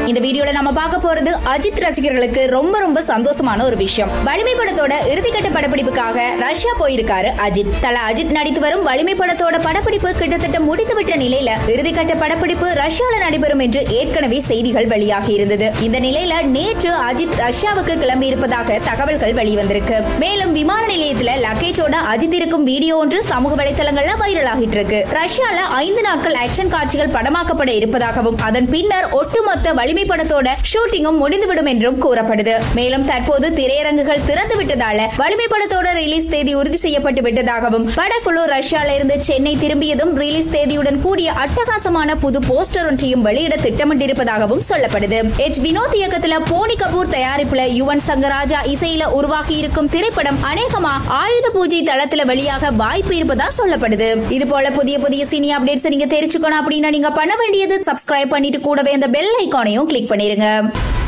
இந்த வீடியோல நம்ம பார்க்க போறது அஜித் ரசிகர்களுக்கு ரொம்ப ரொம்ப சந்தோஷமான ஒரு விஷயம் வலிமை படத்தோட இறுதிக்கட்ட படப்பிடிப்புக்காக ரஷ்யா போயிருக்காரு அஜித் தல அஜித் நடித்து வரும் வலிமை படத்தோட படப்பிடிப்பு கிட்டத்தட்ட முடித்துவிட்ட நிலையில இறுதிக்கட்ட படப்பிடிப்பு ரஷ்யால நடைபெறும் என்று ஏற்கனவே செய்திகள் வெளியாகி இருந்தது இந்த நிலையில நேற்று அஜித் ரஷ்யாவுக்கு கிளம்பி இருப்பதாக தகவல்கள் வெளிவந்திருக்கு மேலும் விமான நிலையத்துல லக்கேஜோட அஜித் இருக்கும் வீடியோ ஒன்று சமூக வலைதளங்கள்ல வைரல் ஆகிட்டு இருக்கு ரஷ்யால ஐந்து நாட்கள் ஆக்ஷன் காட்சிகள் படமாக்கப்பட இருப்பதாகவும் அதன் பின்னர் ஒட்டுமொத்த வலிமை படத்தோட ஷூட்டிங்கும் முடிந்துவிடும் என்றும் கூறப்படுது மேலும் தற்போது திரையரங்குகள் திறந்து விட்டதால வலிமை படத்தோட ரிலீஸ் தேதி உறுதி செய்யப்பட்டு விட்டதாகவும் படக்குழு ரஷ்யால இருந்து சென்னை திரும்பியதும் ரிலீஸ் தேதியுடன் கூடிய அட்டகாசமான புது போஸ்டர் ஒன்றையும் வெளியிட திட்டமிட்டிருப்பதாகவும் சொல்லப்படுது எச் வினோத் இயக்கத்துல போனி கபூர் தயாரிப்புல யுவன் சங்கராஜா இசையில உருவாகி இருக்கும் திரைப்படம் அநேகமா ஆயுத பூஜை தளத்துல வெளியாக வாய்ப்பு இருப்பதா சொல்லப்படுது இது போல புதிய புதிய சினி அப்டேட்ஸ் நீங்க தெரிஞ்சுக்கணும் அப்படின்னா நீங்க பண்ண வேண்டியது சப்ஸ்கிரைப் பண்ணிட்டு கூடவே அந்த பெல் ஐக்கானையும் கிளிக் பண்ணிருங்க